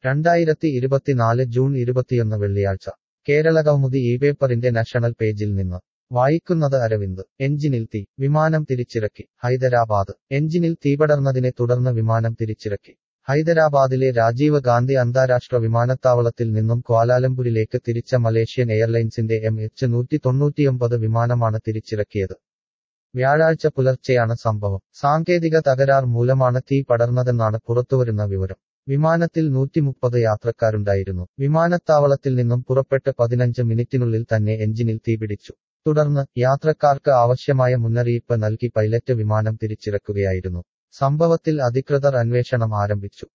രണ്ടായിരത്തി ഇരുപത്തിനാല് ജൂൺ ഇരുപത്തിയൊന്ന് വെള്ളിയാഴ്ച കേരള കൗമുദി ഈ പേപ്പറിന്റെ നാഷണൽ പേജിൽ നിന്ന് വായിക്കുന്നത് അരവിന്ദ് എഞ്ചിനിൽ തീ വിമാനം തിരിച്ചിറക്കി ഹൈദരാബാദ് എഞ്ചിനിൽ തീപടർന്നതിനെ തുടർന്ന് വിമാനം തിരിച്ചിറക്കി ഹൈദരാബാദിലെ രാജീവ് ഗാന്ധി അന്താരാഷ്ട്ര വിമാനത്താവളത്തിൽ നിന്നും ക്വാലാലംപൂരിലേക്ക് തിരിച്ച മലേഷ്യൻ എയർലൈൻസിന്റെ എം എച്ച് നൂറ്റി തൊണ്ണൂറ്റിയൊമ്പത് വിമാനമാണ് തിരിച്ചിറക്കിയത് വ്യാഴാഴ്ച പുലർച്ചെയാണ് സംഭവം സാങ്കേതിക തകരാർ മൂലമാണ് തീ പടർന്നതെന്നാണ് പുറത്തുവരുന്ന വിവരം വിമാനത്തിൽ നൂറ്റിമുപ്പത് യാത്രക്കാരുണ്ടായിരുന്നു വിമാനത്താവളത്തിൽ നിന്നും പുറപ്പെട്ട് പതിനഞ്ച് മിനിറ്റിനുള്ളിൽ തന്നെ എഞ്ചിനിൽ തീപിടിച്ചു തുടർന്ന് യാത്രക്കാർക്ക് ആവശ്യമായ മുന്നറിയിപ്പ് നൽകി പൈലറ്റ് വിമാനം തിരിച്ചിറക്കുകയായിരുന്നു സംഭവത്തിൽ അധികൃതർ അന്വേഷണം ആരംഭിച്ചു